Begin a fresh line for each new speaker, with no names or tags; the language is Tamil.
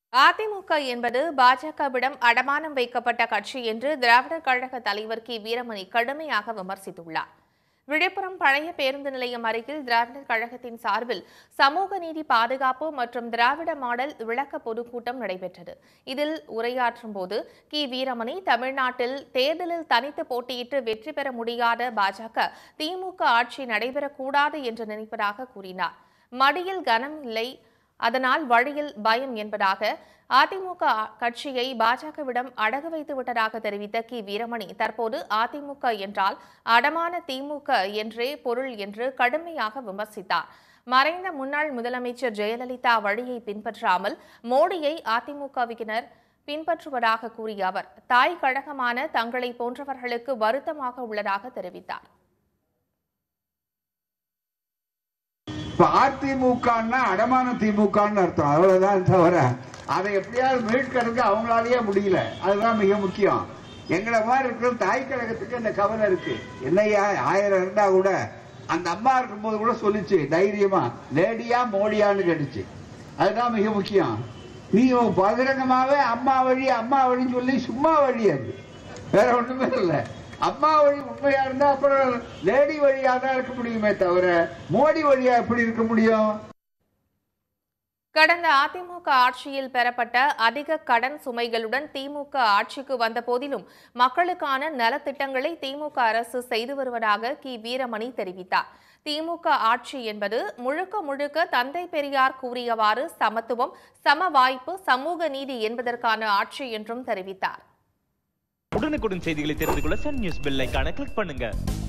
அதிமுக என்பது பாஜகவிடம் அடமானம் வைக்கப்பட்ட கட்சி என்று திராவிடர் கழக தலைவர் கி வீரமணி கடுமையாக விமர்சித்துள்ளார் விழுப்புரம் பழைய பேருந்து நிலையம் அருகில் திராவிடர் கழகத்தின் சார்பில் சமூக நீதி பாதுகாப்பு மற்றும் திராவிட மாடல் விளக்க பொதுக்கூட்டம் நடைபெற்றது இதில் உரையாற்றும் போது கி வீரமணி தமிழ்நாட்டில் தேர்தலில் தனித்து போட்டியிட்டு வெற்றி பெற முடியாத பாஜக திமுக ஆட்சி நடைபெறக்கூடாது என்று நினைப்பதாக கூறினார் மடியில் கனம் இல்லை அதனால் வழியில் பயம் என்பதாக அதிமுக கட்சியை பாஜகவிடம் அடகு வைத்து விட்டதாக தெரிவித்த கி வீரமணி தற்போது அதிமுக என்றால் அடமான திமுக என்றே பொருள் என்று கடுமையாக விமர்சித்தார் மறைந்த முன்னாள் முதலமைச்சர் ஜெயலலிதா வழியை பின்பற்றாமல் மோடியை அதிமுகவினர் பின்பற்றுவதாக கூறிய அவர் தாய் கழகமான தங்களை போன்றவர்களுக்கு வருத்தமாக உள்ளதாக தெரிவித்தார்
இப்ப அதிமுகன்னா அடமான திமுகன்னு அர்த்தம் அவ்வளவுதான் தவிர அதை எப்படியாவது மீட்கிறதுக்கு அவங்களாலேயே முடியல அதுதான் மிக முக்கியம் எங்களை மாதிரி இருக்கிற தாய் கழகத்துக்கு இந்த கவலை இருக்கு என்னையா ஆயிரம் இருந்தா கூட அந்த அம்மா இருக்கும்போது கூட சொல்லிச்சு தைரியமா லேடியா மோடியான்னு கேட்டுச்சு அதுதான் மிக முக்கியம் நீ உன் பகிரங்கமாவே அம்மா வழி அம்மா வழின்னு சொல்லி சும்மா வழி அது வேற ஒண்ணுமே இல்லை அம்மா வழி உண்மையா இருந்தா அப்புறம் லேடி வழியா தான் இருக்க முடியுமே தவிர மோடி வழியா எப்படி இருக்க முடியும்
கடந்த அதிமுக ஆட்சியில் பெறப்பட்ட அதிக கடன் சுமைகளுடன் திமுக ஆட்சிக்கு வந்த போதிலும் மக்களுக்கான நலத்திட்டங்களை திமுக அரசு செய்து வருவதாக கி வீரமணி தெரிவித்தார் திமுக ஆட்சி என்பது முழுக்க முழுக்க தந்தை பெரியார் கூறியவாறு சமத்துவம் சம வாய்ப்பு சமூக நீதி என்பதற்கான ஆட்சி என்றும் தெரிவித்தார்
உடனுக்குடன் செய்திகளை தெரிந்து கொள்ள சன் நியூஸ் பெல் ஐகானை கிளிக் பண்ணுங்க